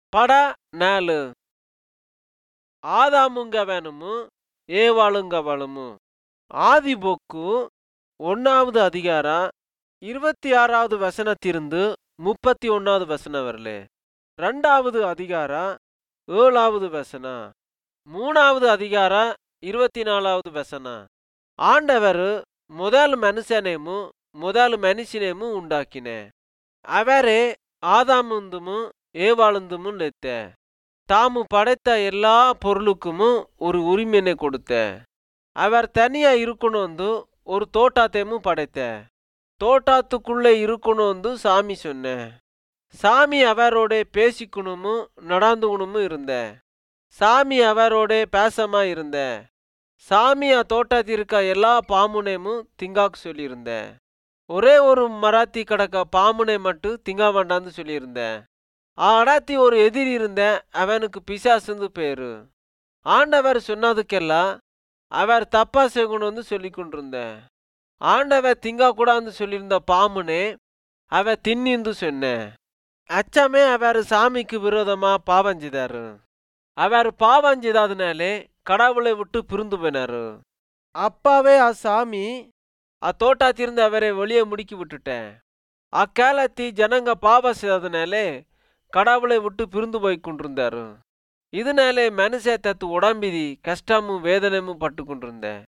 పడ నేలు ఆదాముంగవెనము ఏవాளுங்கவளுமு ஆதி பொக்கு ஒன்னாவது அதிகாரம் இருபத்தி ஆறாவது வசனத்திலிருந்து முப்பத்தி ஒன்னாவது வசனம் வரலே ரெண்டாவது அதிகாரம் ஏழாவது வசனம் மூணாவது அதிகாரம் இருபத்தி நாலாவது வசனம் ஆண்டவர் முதல் மனுஷனேமு முதல் மனுஷனேமு உண்டாக்கினே அவரே ஆதாமுந்துமு ஏவாளுந்துமு லெத்த தாமு படைத்த எல்லா பொருளுக்குமு ஒரு உரிமையை கொடுத்த அவர் தனியா இருக்கணும்ந்து ஒரு தோட்டாத்தையும் படைத்த தோட்டாத்துக்குள்ளே இருக்கணும்ந்து சாமி சொன்ன சாமி அவரோட பேசிக்கணுமு நடந்துக்கணுமு இருந்த சாமி அவரோட பேசமா இருந்த சாமி ಆ ತೋಟದಿರ್ಕ ಎಲ್ಲಾ ಪಾಮುನೇಮು ತಿಂಗಾಕ್ சொல்லியிருந்த ஒரே ஒரு மராத்தி கடக்க பாமுனை மட்டும் திங்க வேண்டான்னு சொல்லியிருந்தேன் ஆ அடாத்தி ஒரு எதிரி இருந்த அவனுக்கு பிசாசுந்து பேரு ஆண்டவர் சொன்னதுக்கெல்லாம் அவர் தப்பா செய்யணும்னு சொல்லி கொண்டிருந்தேன் ஆண்டவர் திங்கா கூடாதுன்னு சொல்லியிருந்த பாமுனே அவ தின்னிந்து சொன்னேன் அச்சமே அவர் சாமிக்கு விரோதமா பாவம் செய்தாரு அவர் பாவம் செய்தாதனாலே கடவுளை விட்டு பிரிந்து போயினாரு அப்பாவே ஆ சாமி ಆ ತೋಟತಿருந்து ಅವರೇ வெளியே ಮುಡುಕಿ விட்டுட்டேன் அக்காலத்தி ஜனங்க பாவம் செய்ததுனாலே கடவுளை விட்டு பிரிந்து போய் கொண்டிருந்தாரு இதனாலே மனுஷ தத்து உடம்பிதி கஷ்டமும் வேதனையும் பட்டு கொண்டிருந்தேன்